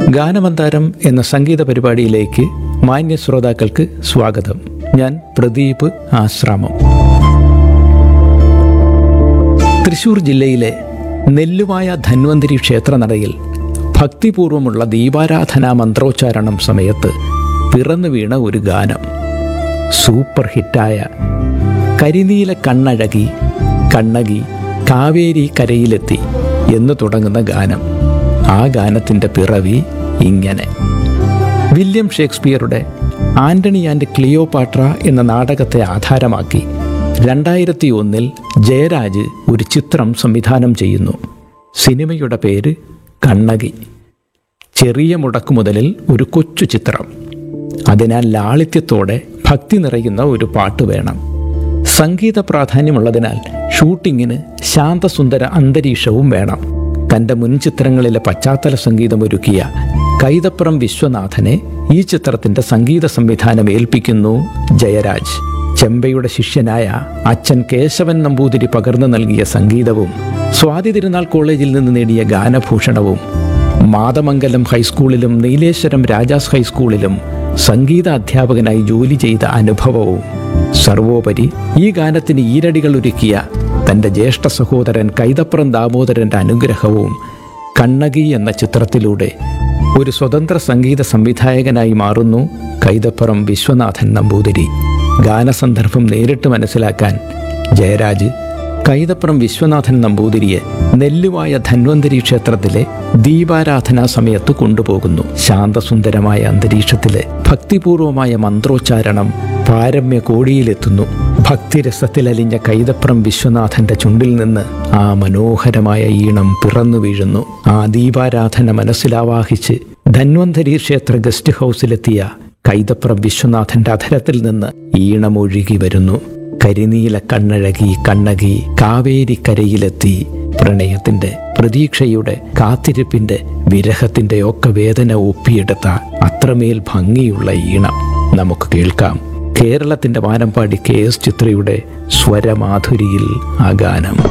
ഗാനമന്താരം എന്ന സംഗീത പരിപാടിയിലേക്ക് മാന്യ ശ്രോതാക്കൾക്ക് സ്വാഗതം ഞാൻ പ്രദീപ് ആശ്രാമം തൃശൂർ ജില്ലയിലെ നെല്ലുമായ ധന്വന്തിരി ക്ഷേത്രനടയിൽ ഭക്തിപൂർവമുള്ള ദീപാരാധനാ മന്ത്രോച്ചാരണം സമയത്ത് പിറന്നു വീണ ഒരു ഗാനം സൂപ്പർ ഹിറ്റായ കരിനീല കണ്ണഴകി കണ്ണകി കാവേരി കരയിലെത്തി എന്ന് തുടങ്ങുന്ന ഗാനം ആ ഗാനത്തിൻ്റെ പിറവി ഇങ്ങനെ വില്യം ഷേക്സ്പിയറുടെ ആന്റണി ആൻഡ് ക്ലിയോപാട്ര എന്ന നാടകത്തെ ആധാരമാക്കി രണ്ടായിരത്തി ഒന്നിൽ ജയരാജ് ഒരു ചിത്രം സംവിധാനം ചെയ്യുന്നു സിനിമയുടെ പേര് കണ്ണകി ചെറിയ മുടക്കുമുതലിൽ ഒരു കൊച്ചു ചിത്രം അതിനാൽ ലാളിത്യത്തോടെ ഭക്തി നിറയുന്ന ഒരു പാട്ട് വേണം സംഗീത പ്രാധാന്യമുള്ളതിനാൽ ഷൂട്ടിങ്ങിന് ശാന്തസുന്ദര അന്തരീക്ഷവും വേണം തൻ്റെ മുൻ ചിത്രങ്ങളിലെ പശ്ചാത്തല സംഗീതം ഒരുക്കിയ കൈതപ്പുറം വിശ്വനാഥനെ ഈ ചിത്രത്തിൻ്റെ സംഗീത സംവിധാനം ഏൽപ്പിക്കുന്നു ജയരാജ് ചെമ്പയുടെ ശിഷ്യനായ അച്ഛൻ കേശവൻ നമ്പൂതിരി പകർന്നു നൽകിയ സംഗീതവും സ്വാതി തിരുനാൾ കോളേജിൽ നിന്ന് നേടിയ ഗാനഭൂഷണവും മാതമംഗലം ഹൈസ്കൂളിലും നീലേശ്വരം രാജാസ് ഹൈസ്കൂളിലും സംഗീത അധ്യാപകനായി ജോലി ചെയ്ത അനുഭവവും സർവോപരി ഈ ഗാനത്തിന് ഈരടികൾ ഒരുക്കിയ തൻ്റെ ജ്യേഷ്ഠ സഹോദരൻ കൈതപ്പുറം ദാമോദരൻ്റെ അനുഗ്രഹവും കണ്ണകി എന്ന ചിത്രത്തിലൂടെ ഒരു സ്വതന്ത്ര സംഗീത സംവിധായകനായി മാറുന്നു കൈതപ്പുറം വിശ്വനാഥൻ നമ്പൂതിരി ഗാനസന്ദർഭം നേരിട്ട് മനസ്സിലാക്കാൻ ജയരാജ് കൈതപ്പുറം വിശ്വനാഥൻ നമ്പൂതിരിയെ നെല്ലുവായ ധന്വന്തരി ക്ഷേത്രത്തിലെ ദീപാരാധനാ സമയത്ത് കൊണ്ടുപോകുന്നു ശാന്തസുന്ദരമായ അന്തരീക്ഷത്തിലെ ഭക്തിപൂർവമായ മന്ത്രോച്ചാരണം പാരമ്യ കോടിയിലെത്തുന്നു ഭക്തിരസത്തിലലിഞ്ഞ കൈതപ്പുറം വിശ്വനാഥന്റെ ചുണ്ടിൽ നിന്ന് ആ മനോഹരമായ ഈണം പിറന്നു വീഴുന്നു ആ ദീപാരാധന മനസ്സിലാവാഹിച്ച് ധന്വന്തരി ക്ഷേത്ര ഗസ്റ്റ് ഹൗസിലെത്തിയ കൈതപ്പുറം വിശ്വനാഥന്റെ അധരത്തിൽ നിന്ന് ഈണമൊഴുകി വരുന്നു കരിനീല കണ്ണഴകി കണ്ണകി കാവേരി കരയിലെത്തി പ്രണയത്തിന്റെ പ്രതീക്ഷയുടെ കാത്തിരിപ്പിന്റെ വിരഹത്തിന്റെ ഒക്കെ വേദന ഒപ്പിയെടുത്ത അത്രമേൽ ഭംഗിയുള്ള ഈണം നമുക്ക് കേൾക്കാം കേരളത്തിന്റെ വാനമ്പാടി കെ എസ് ചിത്രയുടെ സ്വരമാധുരിയിൽ ആ ഗാനം